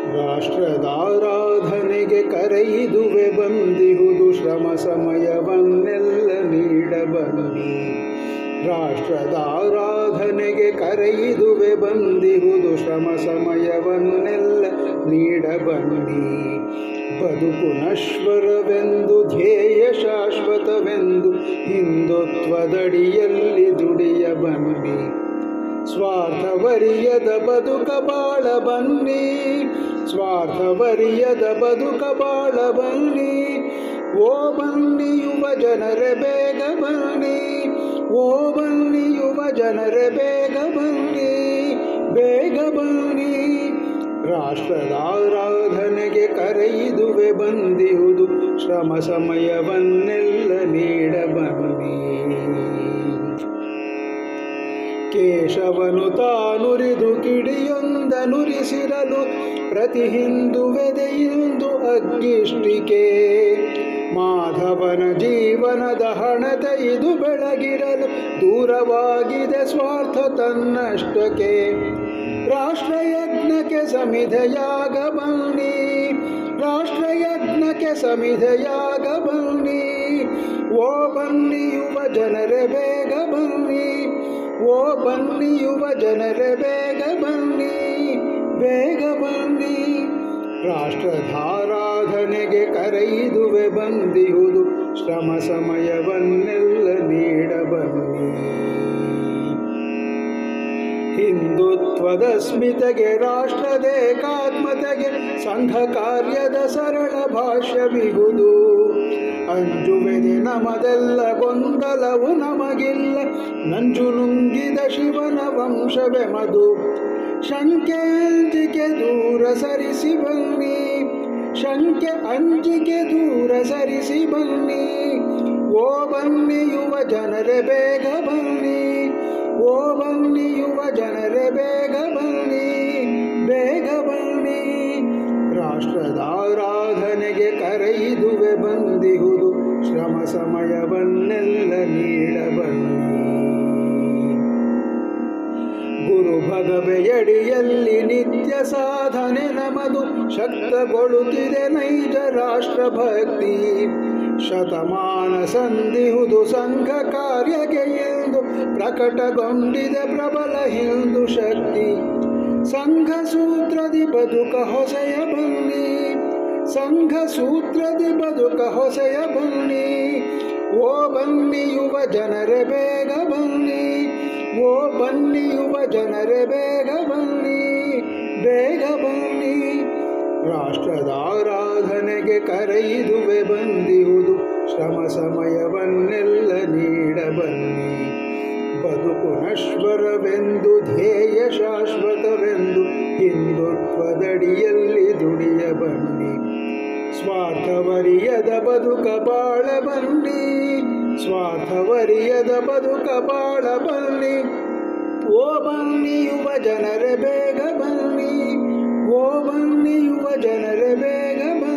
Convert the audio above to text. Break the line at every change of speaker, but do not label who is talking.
ರಾಷ್ಟ್ರದಾರಾಧನೆಗೆ ಕರೆಯಿದುವೆ ಬಂದಿಹುದು ಶ್ರಮ ಸಮಯವನ್ನೆಲ್ಲ ನೀಡ ಬನ್ನಿ ರಾಷ್ಟ್ರದಾರಾಧನೆಗೆ ಕರೆಯಿದುವೆ ಬಂದಿಹುದು ಶ್ರಮ ಸಮಯವನ್ನೆಲ್ಲ ನೀಡ ಬನ್ನಿ ಬದುಕು ನಶ್ವರವೆಂದು ಧ್ಯೇಯ ಶಾಶ್ವತವೆಂದು ಹಿಂದುತ್ವದಡಿಯಲ್ಲಿ ದುಡಿಯ ಬನ್ನಿ ಸ್ವಾರ್ಥವರಿಯದ ಬದುಕ ಬಾಳ ಬನ್ನಿ ಸ್ವಾರ್ಥವರಿಯದ ಬದುಕ ಬಾಳ ಬನ್ನಿ ಓ ಬನ್ನಿ ಯುವ ಜನರೇ ಬೇಗ ಬನ್ನಿ ಓ ಬನ್ನಿ ಯುವ ಜನರೇ ಬೇಗ ಬನ್ನಿ ಬೇಗ ಬನ್ನಿ ರಾಷ್ಟ್ರದಾರಾಧನೆಗೆ ಕರೆಯಿದುವೆ ಬಂದಿಹುದು ಶ್ರಮ ಸಮಯವನ್ನೆಲ್ಲ ನೀಡ ಬನ್ನಿ ಕೇಶವನು ತಾನುರಿದು ಕಿಡಿಯೊಂದ ನುರಿಸಿರಲು ಪ್ರತಿ ಹಿಂದುವೆದೆಯಿಂದು ಅಗ್ಗಿಷ್ಟಿಕೆ ಮಾಧವನ ಜೀವನದ ಹಣತೆ ಇದು ಬೆಳಗಿರಲು ದೂರವಾಗಿದೆ ಸ್ವಾರ್ಥ ತನ್ನಷ್ಟಕ್ಕೆ ರಾಷ್ಟ್ರಯಜ್ಞಕ್ಕೆ ಸಮಿಧೆಯಾಗ ಬನ್ನಿ ರಾಷ್ಟ್ರಯಜ್ಞಕ್ಕೆ ಸಮಿಧೆಯಾಗ ಬನ್ನಿ ಓ ಬನ್ನಿ ಯುವ ಜನರೇ ಬೇಗ ಬನ್ನಿ ಓ ಬನ್ನಿ ಯುವ ಜನರೇ ಬೇಗ ಬನ್ನಿ ಬೇಗ ಬನ್ನಿ ರಾಷ್ಟ್ರಧಾರಾಧನೆಗೆ ಕರೆಯಿದುವೆ ಬಂದಿಹುದು ಶ್ರಮ ಸಮಯವನ್ನೆಲ್ಲ ನೀಡ ಬನ್ನಿ ಹಿಂದುತ್ವದ ಸ್ಮಿತೆಗೆ ರಾಷ್ಟ್ರದೇಕಾತ್ಮತೆಗೆ ಸಂಘ ಕಾರ್ಯದ ಸರಳ ಭಾಷ್ಯವಿಹುದು ಅಂಜುವೆದೆ ನಮದೆಲ್ಲ ಗೊಂದಲವು ನಮಗಿಲ್ಲ ನಂಜು ನುಂಗಿದ ಶಿವನ ವಂಶವೇ ಮಧು ಶಂಕೆ ಅಂಜಿಕೆ ದೂರ ಸರಿಸಿ ಬನ್ನಿ ಶಂಕೆ ಅಂಜಿಕೆ ದೂರ ಸರಿಸಿ ಬನ್ನಿ ಓ ಬನ್ನಿ ಯುವ ಜನರೇ ಬೇಗ ಬನ್ನಿ ಓ ಬನ್ನಿ ಯುವ ಜನರೇ ಬೇಗ ಬನ್ನಿ ಬೇಗ ಬನ್ನಿ ರಾಷ್ಟ್ರದಾರಾಧನೆಗೆ ಕರೆಯಿದುವೆ ಬಂದಿಹುದು ಶ್ರಮ ಸಮಯವನ್ನೆಲ್ಲ ನೀಡ ಬನ್ನಿ ಗುರು ಭಗವೆಯಡಿಯಲ್ಲಿ ನಿತ್ಯ ಸಾಧನೆ ನಮದು ಶಕ್ತಗೊಳ್ಳುತ್ತಿದೆ ನೈಜ ರಾಷ್ಟ್ರಭಕ್ತಿ ಶತಮಾನ ಸಂಧಿಹುದು ಸಂಘ ಕಾರ್ಯಕ್ಕೆ ಎಂದು ಪ್ರಕಟಗೊಂಡಿದೆ ಪ್ರಬಲ ಹಿಂದೂ ಶಕ್ತಿ ಸಂಘ ಸೂತ್ರದಿ ಬದುಕ ಹೊಸೆಯ ಬನ್ನಿ ಸಂಘ ಸೂತ್ರದಿ ಬದುಕ ಹೊಸೆಯ ಬನ್ನಿ ಓ ಬನ್ನಿ ಯುವ ಜನರೇ ಬೇಗ ಬನ್ನಿ ಓ ಬನ್ನಿ ಯುವ ಜನರೇ ಬೇಗ ಬನ್ನಿ ಬೇಗ ಬನ್ನಿ ರಾಷ್ಟ್ರದಾರಾಧನೆಗೆ ಕರೆಯಿದುವೆ ಬಂದಿಹುದು ಶ್ರಮ ಸಮಯವನ್ನೆಲ್ಲ ನೀಡ ಬನ್ನಿ ಬದುಕು ನಶ್ವರವೆಂದು ಧ್ಯೇಯ ಶಾಶ್ವತವೆಂದು ಹಿಂದುತ್ವದಡಿಯಲ್ಲಿ ದುಡಿಯ ಬನ್ನಿ ಸ್ವಾರ್ಥವರಿಯದ ಬದುಕ ಬಾಳ ಬನ್ನಿ ಸ್ವಾರ್ಥವರಿಯದ ಬದುಕ ಬಾಳ ಬನ್ನಿ ಓ ಬನ್ನಿ ಯುವ ಜನರೇ ಬೇಗ ಬನ್ನಿ ಓ ಬನ್ನಿ ಯುವ ಜನರೇ ಬೇಗ ಬನ್ನಿ